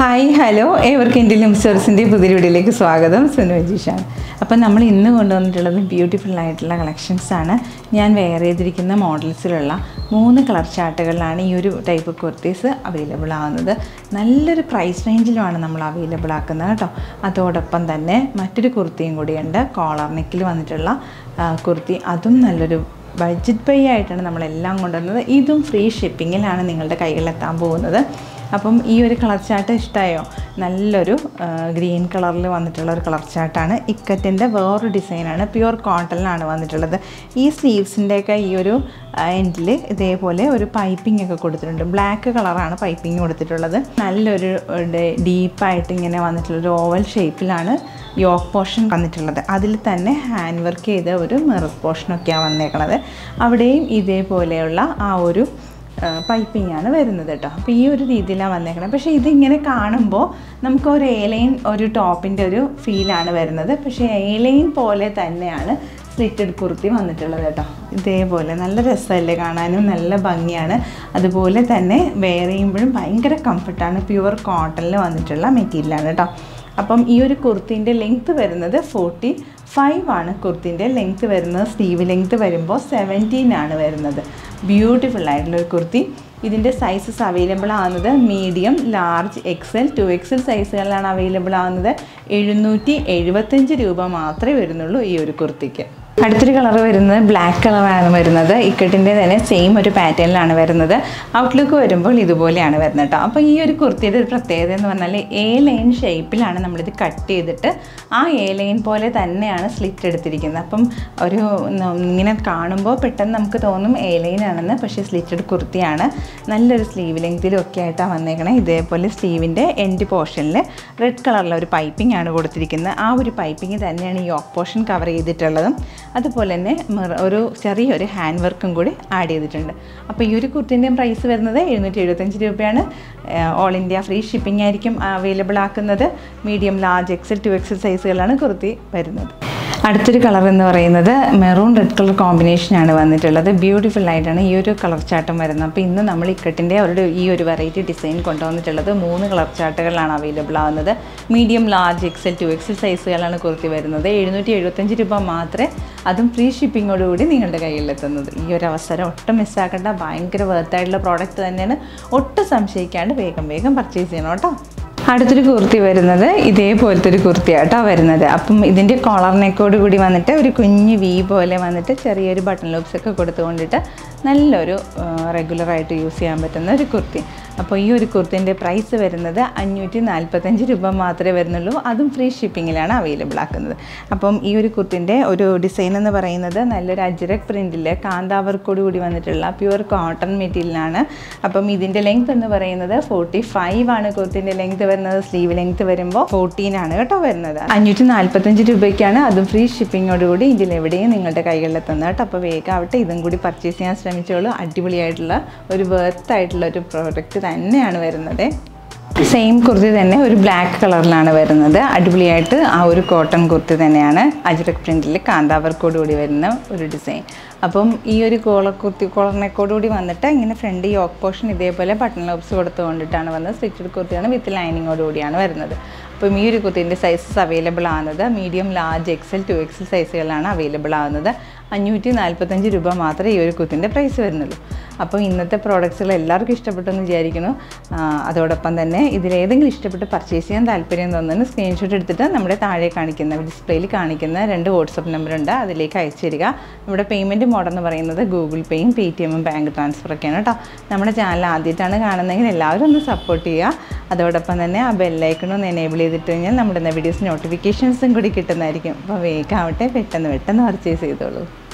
hi hello ഏവർക്കും എൻ്റെ ലിംസേഴ്സിൻ്റെ പുതിയ വീഡിയോയിലേക്ക് സ്വാഗതം സുനു അജീഷാണ് അപ്പം നമ്മൾ ഇന്ന് കൊണ്ടുവന്നിട്ടുള്ളത് ബ്യൂട്ടിഫുൾ ആയിട്ടുള്ള കളക്ഷൻസ് ആണ് ഞാൻ വെയർ ചെയ്തിരിക്കുന്ന മോഡൽസിലുള്ള മൂന്ന് കളർ ചാർട്ടുകളിലാണ് ഈ ഒരു ടൈപ്പ് കുർത്തീസ് അവൈലബിൾ ആവുന്നത് നല്ലൊരു പ്രൈസ് റേഞ്ചിലുമാണ് നമ്മൾ അവൈലബിൾ ആക്കുന്നത് കേട്ടോ അതോടൊപ്പം തന്നെ മറ്റൊരു കുർത്തിയും കൂടിയുണ്ട് കോളർ നെക്കിൽ വന്നിട്ടുള്ള ആ, കുർത്തി അതും നല്ലൊരു ബഡ്ജറ്റ് പേ ആയിട്ടാണ് നമ്മളെല്ലാം കൊണ്ടുവന്നത് ഇതും ഫ്രീ ഷിപ്പിങ്ങിലാണ് നിങ്ങളുടെ കൈകളിലെത്താൻ പോകുന്നത് അപ്പം ഈ ഒരു കളർ ചാർട്ട് ഇഷ്ടമായോ നല്ലൊരു ആ, ഗ്രീൻ കളറിൽ വന്നിട്ടുള്ള ഒരു കളർ ചാർട്ടാണ് ഇക്കറ്റിൻ്റെ വേറൊരു ഡിസൈനാണ് പ്യുവർ കോട്ടണിലാണ് വന്നിട്ടുള്ളത് ഈ സ്ലീവ്സിൻ്റെയൊക്കെ ഈ ഒരു എൻഡിൽ ഇതേപോലെ ഒരു പൈപ്പിംഗ് ഒക്കെ കൊടുത്തിട്ടുണ്ട് ബ്ലാക്ക് കളറാണ് പൈപ്പിംഗ് കൊടുത്തിട്ടുള്ളത് നല്ലൊരു ഡീപ്പായിട്ട് ഇങ്ങനെ വന്നിട്ടുള്ള ഒരു ഓവൽ ഷേപ്പിലാണ് യോക്ക് പോർഷൻ വന്നിട്ടുള്ളത് അതിൽ തന്നെ ഹാൻഡ് വർക്ക് ചെയ്ത ഒരു മിറർ പോർഷനൊക്കെയാണ് വന്നേക്കണത് അവിടെയും ഇതേപോലെയുള്ള ആ ഒരു പൈപ്പിംഗ് ആണ് വരുന്നത് കേട്ടോ അപ്പോൾ ഈ ഒരു രീതിയിലാണ് വന്നേക്കുന്നത് പക്ഷേ ഇതിങ്ങനെ കാണുമ്പോൾ നമുക്ക് ഒരു എലൈൻ ഒരു ടോപ്പിൻ്റെ ഒരു ഫീലാണ് വരുന്നത് പക്ഷേ എലൈൻ പോലെ തന്നെയാണ് സ്ലിറ്റഡ് കുർത്തി വന്നിട്ടുള്ളത് കേട്ടോ ഇതേപോലെ നല്ല രസമല്ലേ കാണാനും നല്ല ഭംഗിയാണ് അതുപോലെ തന്നെ വെയർ ചെയ്യുമ്പോഴും ഭയങ്കര കംഫർട്ടാണ് പ്യുവർ കോട്ടണിൽ വന്നിട്ടുള്ള മെറ്റീരിയലാണ് കേട്ടോ അപ്പം ഈ ഒരു കുർത്തീൻ്റെ ലെങ്ത്ത് വരുന്നത് ഫോർട്ടി ഫൈവ് ആണ് കുർത്തിൻ്റെ ലെങ്ത്ത് വരുന്നത് സ്ലീവ് ലെങ്ത്ത് വരുമ്പോൾ സെവൻറ്റീൻ ആണ് വരുന്നത് ബ്യൂട്ടിഫുൾ ആയിട്ടുള്ള ഒരു കുർത്തി ഇതിൻ്റെ സൈസസ് അവൈലബിൾ ആവുന്നത് medium large XL two XL സൈസുകളിലാണ് അവൈലബിൾ ആവുന്നത് എഴുന്നൂറ്റി എഴുപത്തഞ്ച് രൂപ മാത്രമേ വരുന്നുള്ളൂ ഈ ഒരു കുർത്തിക്ക് അടുത്തൊരു കളർ വരുന്നത് ബ്ലാക്ക് കളറാണ് വരുന്നത് ഇക്കട്ടിൻ്റെ തന്നെ സെയിം ഒരു പാറ്റേണിലാണ് വരുന്നത് ഔട്ട്ലുക്ക് വരുമ്പോൾ ഇതുപോലെയാണ് വരുന്നത് കേട്ടോ അപ്പോൾ ഈ ഒരു കുർത്തിയുടെ ഒരു പ്രത്യേകത എന്ന് പറഞ്ഞാൽ എ ലൈൻ ഷേപ്പിലാണ് നമ്മളിത് കട്ട് ചെയ്തിട്ട് ആ എ ലൈൻ പോലെ തന്നെയാണ് സ്ലിറ്റ് എടുത്തിരിക്കുന്നത് അപ്പം ഒരു ന- ഇങ്ങനെ കാണുമ്പോൾ പെട്ടെന്ന് നമുക്ക് തോന്നും എ ലൈൻ ആണെന്ന് പക്ഷേ സ്ലിറ്റഡ് കുർത്തിയാണ് നല്ലൊരു സ്ലീവ് ലെങ്തിലും ഒക്കെ ആയിട്ടാണ് വന്നേക്കണേ ഇതേപോലെ സ്ലീവിൻ്റെ എൻഡ് പോർഷനിൽ റെഡ് കളറിലെ ഒരു പൈപ്പിംഗ് ആണ് കൊടുത്തിരിക്കുന്നത് ആ ഒരു പൈപ്പിംഗ് തന്നെയാണ് ഈ യോക്ക് പോർഷൻ കവർ ചെയ്തിട്ടുള്ളതും അതുപോലെ തന്നെ മിറ- ഒരു ചെറിയൊരു ഹാൻഡ് വർക്കും കൂടി ആഡ് ചെയ്തിട്ടുണ്ട് അപ്പോൾ ഈ ഒരു കുർത്തിൻ്റെയും പ്രൈസ് വരുന്നത് എഴുന്നൂറ്റി എഴുപത്തഞ്ച് രൂപയാണ് ഓൾ ഇന്ത്യ ഫ്രീ ഷിപ്പിംഗ് ആയിരിക്കും അവൈലബിൾ ആക്കുന്നത് medium large XL two XL സൈസുകളാണ് കുർത്തി വരുന്നത് അടുത്തൊരു കളർ എന്ന് പറയുന്നത് മെറൂൺ റെഡ് കളർ കോമ്പിനേഷനാണ് വന്നിട്ടുള്ളത് ബ്യൂട്ടിഫുൾ ആയിട്ടാണ് ഈ ഒരു കളർ ചാട്ടം വരുന്നത് അപ്പോൾ ഇന്ന് നമ്മൾ ഇക്കട്ടിൻ്റെ ഒരു ഈ ഒരു വെറൈറ്റി ഡിസൈൻ കൊണ്ടുവന്നിട്ടുള്ളത് മൂന്ന് കളർ ചാർട്ടുകളാണ് അവൈലബിൾ ആവുന്നത് medium large XL two XL സൈസുകളാണ് കുർത്തി വരുന്നത് എഴുന്നൂറ്റി എഴുപത്തഞ്ച് രൂപ മാത്രമേ അതും ഫ്രീ ഷിപ്പിങ്ങോടുകൂടി നിങ്ങളുടെ കയ്യിലെത്തുന്നത് ഈ ഒരു അവസരം ഒട്ടും മിസ്സാക്കേണ്ട ഭയങ്കര വേർത്തായിട്ടുള്ള പ്രോഡക്റ്റ് തന്നെയാണ് ഒട്ടും സംശയിക്കാണ്ട് വേഗം വേഗം പർച്ചേസ് ചെയ്യണം കേട്ടോ അടുത്തൊരു കുർത്തി വരുന്നത് ഇതേപോലത്തെ ഒരു കുർത്തിയാട്ടോ വരുന്നത് അപ്പം ഇതിൻ്റെ കോളർ നെക്കോട് കൂടി വന്നിട്ട് ഒരു കുഞ്ഞ് വി പോലെ വന്നിട്ട് ചെറിയൊരു ബട്ടൺ ലൂപ്സ് ഒക്കെ കൊടുത്തുകൊണ്ടിട്ട് നല്ലൊരു റെഗുലറായിട്ട് യൂസ് ചെയ്യാൻ പറ്റുന്ന ഒരു കുർത്തി അപ്പോൾ ഈ ഒരു കുർത്തിൻ്റെ പ്രൈസ് വരുന്നത് അഞ്ഞൂറ്റി നാൽപ്പത്തഞ്ച് രൂപ മാത്രമേ വരുന്നുള്ളൂ അതും ഫ്രീ ഷിപ്പിങ്ങിലാണ് അവൈലബിൾ ആക്കുന്നത് അപ്പം ഈ ഒരു കുർത്തിൻ്റെ ഒരു ഡിസൈൻ എന്ന് പറയുന്നത് നല്ലൊരു അജ്രക് പ്രിൻറ്റിൽ കാന്താവർക്കോട് കൂടി വന്നിട്ടുള്ള പ്യുവർ കോട്ടൺ മെറ്റീരിയലാണ് അപ്പം ഇതിൻ്റെ ലെങ്ത് എന്ന് പറയുന്നത് ഫോർട്ടി ഫൈവ് ആണ് കുർത്തിൻ്റെ ലെങ്ത് വരുന്നത് സ്ലീവ് ലെങ്ത് വരുമ്പോൾ ഫോർട്ടീൻ ആണ് കേട്ടോ വരുന്നത് അഞ്ഞൂറ്റി നാൽപ്പത്തഞ്ച് രൂപയ്ക്കാണ് അതും ഫ്രീ ഷിപ്പിങ്ങോടുകൂടി ഇതിൽ എവിടെയും നിങ്ങളുടെ കൈകളിലെത്തുന്നത് കേട്ടോ അപ്പോൾ വേഗം ആവട്ടെ ഇതും കൂടി പർച്ചേസ് ചെയ്യാൻ ശ്രമിച്ചോളൂ അടിപൊളിയായിട്ടുള്ള ഒരു വർത്ത് ആയിട്ടുള്ള ഒരു പ്രോഡക്റ്റ് തന്നെയാണ് വരുന്നത് സെയിം കുർത്തി തന്നെ ഒരു ബ്ലാക്ക് കളറിലാണ് വരുന്നത് അടിപൊളിയായിട്ട് ആ ഒരു കോട്ടൺ കുർത്തി തന്നെയാണ് അജ്രക് പ്രിൻറ്റിൽ കാന്താവർക്കോട് കൂടി വരുന്ന ഒരു ഡിസൈൻ അപ്പം ഈ ഒരു കോളർ കുർത്തി കോളർ നെക്കോട് കൂടി വന്നിട്ട് ഇങ്ങനെ ഫ്രണ്ട് യോക്ക് പോർഷൻ ഇതേപോലെ ബട്ടൺ ലോബ്സ് കൊടുത്തുകൊണ്ടിട്ടാണ് വന്നത് സ്റ്റിച്ചഡ് കുർത്തിയാണ് വിത്ത് ലൈനിങ്ങോട് കൂടിയാണ് വരുന്നത് അപ്പം ഈ ഒരു കുർത്തിൻ്റെ സൈസസ് അവൈലബിൾ ആവുന്നത് medium large XL two XL സൈസുകളാണ് അവൈലബിൾ ആവുന്നത് അഞ്ഞൂറ്റി നാൽപ്പത്തഞ്ച് രൂപ മാത്രമേ ഈ ഒരു കുത്തിൻ്റെ പ്രൈസ് വരുന്നുള്ളൂ അപ്പോൾ ഇന്നത്തെ പ്രോഡക്റ്റ്സുകൾ എല്ലാവർക്കും ഇഷ്ടപ്പെട്ടെന്ന് വിചാരിക്കുന്നു ആ, അതോടൊപ്പം തന്നെ ഇതിലേതെങ്കിലും ഇഷ്ടപ്പെട്ട് പർച്ചേസ് ചെയ്യാൻ താല്പര്യം തോന്നുന്നു സ്ക്രീൻഷോട്ട് എടുത്തിട്ട് നമ്മുടെ താഴെ കാണിക്കുന്ന ഡിസ്പ്ലേയിൽ കാണിക്കുന്ന രണ്ട് വാട്സപ്പ് നമ്പറുണ്ട് അതിലേക്ക് അയച്ചു തരിക നമ്മുടെ പേയ്മെൻറ്റ് മോഡ് എന്ന് പറയുന്നത് ഗൂഗിൾ പേയും പേ ടി എമ്മും ബാങ്ക് ട്രാൻസ്ഫറൊക്കെയാണ് കേട്ടോ നമ്മുടെ ചാനൽ ആദ്യമായിട്ടാണ് കാണുന്നതെങ്കിൽ എല്ലാവരും ഒന്ന് സപ്പോർട്ട് ചെയ്യുക അതോടൊപ്പം തന്നെ ആ ബെല്ലൈക്കൺ ഒന്ന് എനേബിൾ ചെയ്തിട്ട് കഴിഞ്ഞാൽ നമ്മുടെ വീഡിയോസ് നോട്ടിഫിക്കേഷൻസും കൂടി കിട്ടുന്നതായിരിക്കും അപ്പോൾ വേഗം ആവട്ടെ പെട്ടെന്ന് പെട്ടെന്ന് പർച്ചേസ് ചെയ്തോളൂ